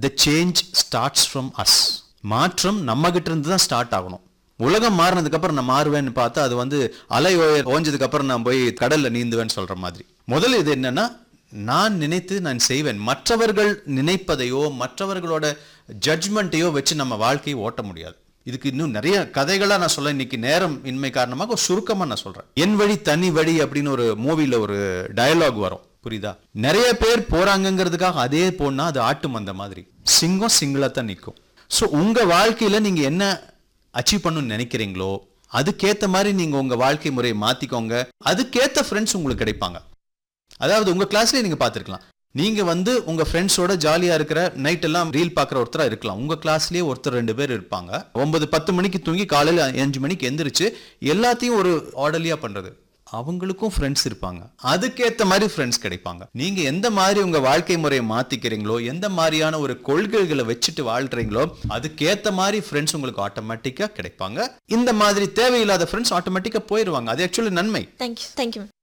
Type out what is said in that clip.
the change starts from us மாற்றம் நம்ம கிட்ட இருந்து தான் ஸ்டார்ட் ஆகணும் உலகம் மாறினதுக்கு அப்புறம் நான் மாறுவேன்னு பார்த்தா அது வந்து அலை ஓய- ஓஞ்சதுக்கு அப்புறம் நான் போய் கடல்ல நீந்துவேன்னு சொல்ற மாதிரி முதல்ல இது என்னன்னா நான் நினைத்து நான் செய்வேன் மற்றவர்கள் நினைப்பதையோ மற்றவர்களோட ஜட்ஜ்மெண்ட்டையோ வச்சு நம்ம வாழ்க்கையை ஓட்ட முடியாது இதுக்கு இன்னும் நிறைய கதைகளா நான் சொல்ல இன்னைக்கு நேரம் இன்மை காரணமாக ஒரு சுருக்கமா நான் சொல்றேன் என் வழி தனி வழி அப்படின்னு ஒரு மூவில ஒரு டயலாக் வரும் புரியுதா நிறைய பேர் போறாங்கங்கிறதுக்காக அதே போனா அது ஆட்டு மந்த மாதிரி சிங்கம் சிங்கிளா தான் நிற்கும் ஸோ உங்க வாழ்க்கையில நீங்க என்ன அச்சீவ் பண்ணணும்னு நினைக்கிறீங்களோ அதுக்கேத்த மாதிரி நீங்க உங்க வாழ்க்கை முறையை மாத்திக்கோங்க அதுக்கேத்த ஃப்ரெண்ட்ஸ் உங்களுக்கு கிடைப்பாங்க அதாவது உங்க கிளாஸ்லயே நீங்க பார்த்திருக்கலாம் நீங்க வந்து உங்க ஃப்ரெண்ட்ஸோட ஜாலியா இருக்கிற நைட் எல்லாம் ரீல் பார்க்குற ஒருத்தரா இருக்கலாம் உங்க கிளாஸ்லயே ஒருத்தர் ரெண்டு பேர் இருப்பாங்க ஒன்பது பத்து மணிக்கு தூங்கி காலையில அஞ்சு மணிக்கு எந்திரிச்சு எல்லாத்தையும் ஒரு ஆர்டர்லியா பண்றது அவங்களுக்கும் ஃப்ரெண்ட்ஸ் இருப்பாங்க அதுக்கேத்த மாதிரி ஃப்ரெண்ட்ஸ் கிடைப்பாங்க நீங்க எந்த மாதிரி உங்க வாழ்க்கை முறையை மாத்திக்கிறீங்களோ எந்த மாதிரியான ஒரு கொள்கைகளை வச்சுட்டு வாழ்றீங்களோ அதுக்கேத்த மாதிரி ஃப்ரெண்ட்ஸ் உங்களுக்கு ஆட்டோமேட்டிக்கா கிடைப்பாங்க இந்த மாதிரி தேவையில்லாத ஃப்ரெண்ட்ஸ் ஆட்டோமேட்டிக்கா போயிடுவாங்க அது ஆக்சுவலி நன்மை தேங்க்யூ தேங்க்யூ